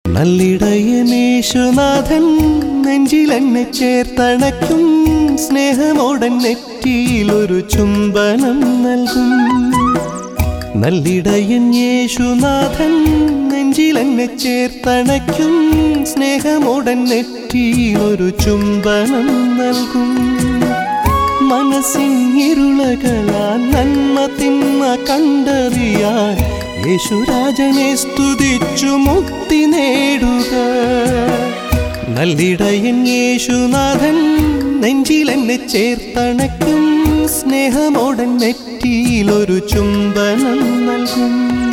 നല്ലിടയനേശുനാഥൻ നെഞ്ചിലെന്നെ ചേർത്തണയ്ക്കും സ്നേഹമോടൻ നെറ്റിയിലൊരു ചുംബനം നൽകും നല്ലിടയൻ യേശുനാഥൻ നെഞ്ചിലെന്നെ ചേർത്തണയ്ക്കും സ്നേഹമോടൻ നെറ്റിയിലൊരു ചുംബനം നൽകും മനസ്സിൻ ഇരുളകളാ നന്മ തിന്മ കണ്ടറിയാൻ യേശുരാജനെ സ്തുതിച്ചു മുക്തി നേടുക നല്ലിടയൻ യേശുനാഥൻ നെഞ്ചിലെന്നെ ചേർത്തണയ്ക്കും സ്നേഹമോടൻ നെറ്റിയിലൊരു ചുംബനം നൽകും